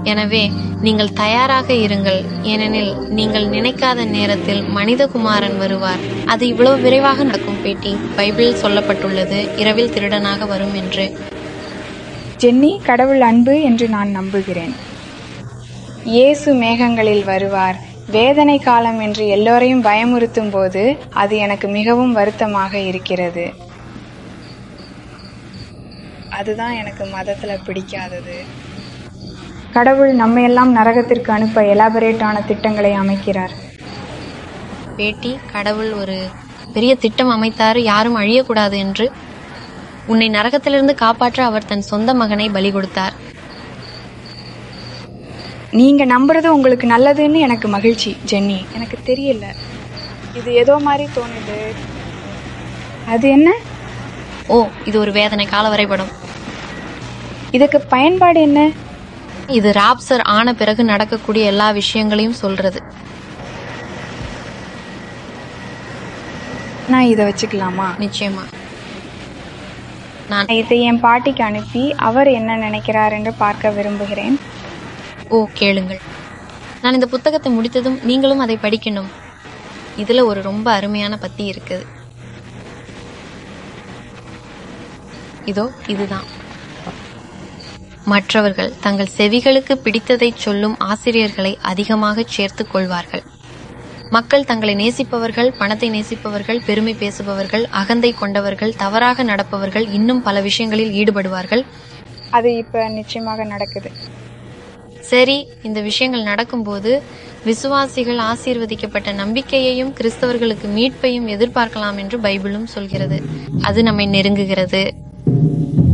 எனவே நீங்கள் தயாராக இருங்கள் ஏனெனில் நீங்கள் நினைக்காத நேரத்தில் மனிதகுமாரன் வருவார் அது இவ்வளவு விரைவாக நடக்கும் பேட்டி பைபிளில் சொல்லப்பட்டுள்ளது இரவில் திருடனாக வரும் என்று ஜென்னி கடவுள் அன்பு என்று நான் நம்புகிறேன் இயேசு மேகங்களில் வருவார் வேதனை காலம் என்று எல்லோரையும் பயமுறுத்தும் போது அது எனக்கு மிகவும் வருத்தமாக இருக்கிறது அதுதான் எனக்கு மதத்துல பிடிக்காதது கடவுள் நம்மையெல்லாம் நரகத்திற்கு அனுப்ப எலாபரேட்டான திட்டங்களை அமைக்கிறார் பேட்டி கடவுள் ஒரு பெரிய திட்டம் அமைத்தாரு யாரும் அழியக்கூடாது என்று உன்னை நரகத்திலிருந்து காப்பாற்ற அவர் தன் சொந்த மகனை பலி கொடுத்தார் நீங்க நம்புறது உங்களுக்கு நல்லதுன்னு எனக்கு மகிழ்ச்சி ஜென்னி எனக்கு தெரியல இது ஏதோ மாதிரி தோணுது அது என்ன ஓ இது ஒரு வேதனை கால வரைபடம் இதுக்கு பயன்பாடு என்ன இது ராப்சர் ஆன பிறகு நடக்கக்கூடிய எல்லா விஷயங்களையும் சொல்றது நான் இதை வச்சுக்கலாமா நிச்சயமா நான் இதை என் பாட்டிக்கு அனுப்பி அவர் என்ன நினைக்கிறார் என்று பார்க்க விரும்புகிறேன் ஓ கேளுங்கள் நான் இந்த புத்தகத்தை முடித்ததும் நீங்களும் அதை படிக்கணும் இதுல ஒரு ரொம்ப அருமையான பத்தி இருக்குது இதோ இதுதான் மற்றவர்கள் தங்கள் செவிகளுக்கு பிடித்ததைச் சொல்லும் ஆசிரியர்களை அதிகமாக சேர்த்துக் கொள்வார்கள் மக்கள் தங்களை நேசிப்பவர்கள் பணத்தை நேசிப்பவர்கள் பெருமை பேசுபவர்கள் அகந்தை கொண்டவர்கள் தவறாக நடப்பவர்கள் இன்னும் பல விஷயங்களில் ஈடுபடுவார்கள் அது இப்ப நிச்சயமாக நடக்குது சரி இந்த விஷயங்கள் நடக்கும்போது விசுவாசிகள் ஆசீர்வதிக்கப்பட்ட நம்பிக்கையையும் கிறிஸ்தவர்களுக்கு மீட்பையும் எதிர்பார்க்கலாம் என்று பைபிளும் சொல்கிறது அது நம்மை நெருங்குகிறது